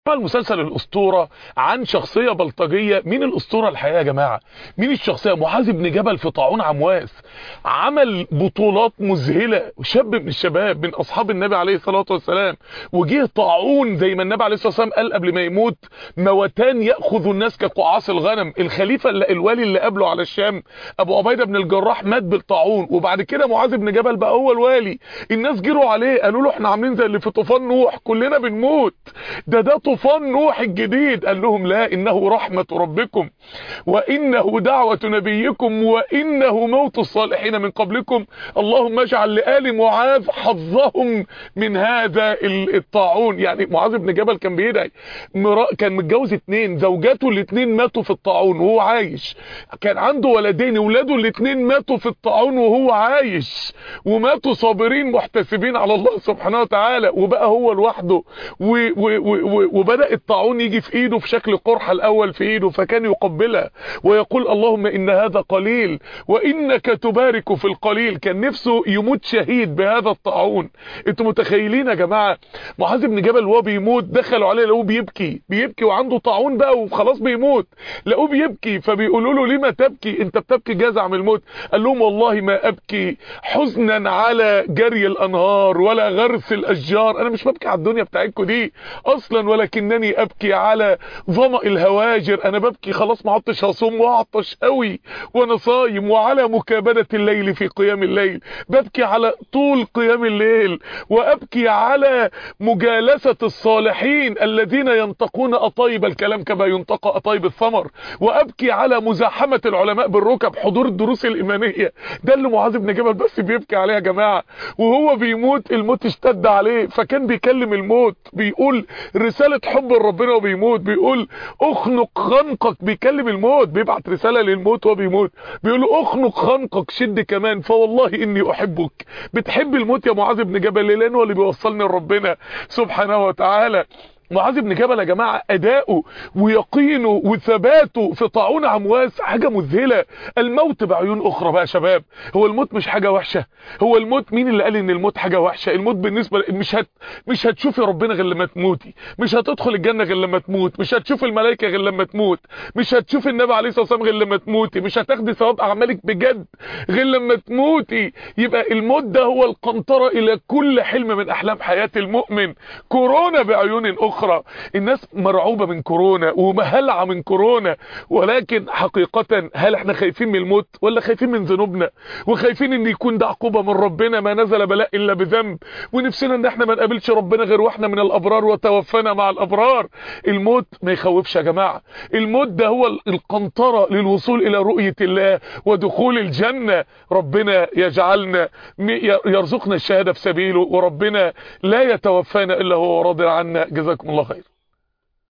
المسلسل الاسطوره عن شخصيه بلطجيه مين الاسطوره الحقيقه يا جماعه مين الشخصيه معاذ بن جبل في طاعون عمواس عمل بطولات مذهله شاب من الشباب من اصحاب النبي عليه الصلاه والسلام وجه طاعون زي ما النبي عليه الصلاه والسلام قال قبل ما يموت موتان ياخذ الناس كقعاص الغنم الخليفه اللي الوالي اللي قبله على الشام ابو عبيده بن الجراح مات بالطاعون وبعد كده معاذ بن جبل بقى هو الوالي الناس جروا عليه قالوا له احنا عاملين زي اللي في طوفان نوح كلنا بنموت ده ده طوفان نوح الجديد قال لهم لا انه رحمه ربكم وانه دعوه نبيكم وانه موت الصالحين من قبلكم اللهم اجعل لآل معاذ حظهم من هذا الطاعون يعني معاذ بن جبل كان بيدعي كان متجوز اتنين زوجاته الاتنين ماتوا في الطاعون وهو عايش كان عنده ولدين ولاده الاتنين ماتوا في الطاعون وهو عايش وماتوا صابرين محتسبين على الله سبحانه وتعالى وبقى هو لوحده وبدأ الطاعون يجي في ايده في شكل قرحة الاول في ايده فكان يقبلها ويقول اللهم ان هذا قليل وانك تبارك في القليل كان نفسه يموت شهيد بهذا الطاعون انتوا متخيلين يا جماعة معاذ بن جبل وهو بيموت دخلوا عليه لقوه بيبكي بيبكي وعنده طاعون بقى وخلاص بيموت لقوه بيبكي فبيقولوا له لما تبكي انت بتبكي جزع من الموت قال لهم والله ما ابكي حزنا على جري الانهار ولا غرس الاشجار انا مش ببكي على الدنيا بتاعتكم دي اصلا ولكنني ابكي على ظمأ الهواجر انا ببكي خلاص ما عدتش هصوم واعطش قوي وانا صايم وعلى مكابدة الليل في قيام الليل ببكي على طول قيام الليل وابكي على مجالسة الصالحين الذين ينطقون اطيب الكلام كما ينطق اطيب الثمر وابكي على مزاحمة العلماء بالركب حضور الدروس الايمانية ده اللي معاذ بن جبل بس بيبكي عليه يا جماعة وهو بيموت الموت اشتد عليه فكان بيكلم الموت بيقول رسالة حب ربنا وبيموت بيقول اخنق خنقك بيكلم الموت بيبعت رسالة للموت وهو بيموت بيقول له اخنق خنقك شد كمان فوالله اني احبك بتحب الموت يا معاذ بن جبل لان هو اللي بيوصلني لربنا سبحانه وتعالى معاذ بن جبل يا جماعه اداؤه ويقينه وثباته في طاعون عمواس حاجه مذهله الموت بعيون اخرى بقى يا شباب هو الموت مش حاجه وحشه هو الموت مين اللي قال ان الموت حاجه وحشه الموت بالنسبه مش هت مش هتشوفي ربنا غير لما تموتي مش هتدخل الجنه غير لما تموت مش هتشوف الملائكه غير لما تموت مش هتشوف النبي عليه الصلاه والسلام غير لما تموتي مش هتاخدي ثواب اعمالك بجد غير لما تموتي يبقى الموت ده هو القنطره الى كل حلم من احلام حياه المؤمن كورونا بعيون اخرى اخرى الناس مرعوبة من كورونا ومهلعة من كورونا ولكن حقيقة هل احنا خايفين من الموت ولا خايفين من ذنوبنا وخايفين ان يكون ده عقوبة من ربنا ما نزل بلاء الا بذنب ونفسنا ان احنا ما نقابلش ربنا غير واحنا من الابرار وتوفنا مع الابرار الموت ما يخوفش يا جماعة الموت ده هو القنطرة للوصول الى رؤية الله ودخول الجنة ربنا يجعلنا يرزقنا الشهادة في سبيله وربنا لا يتوفانا الا هو راضي عنا جزاكم الله خير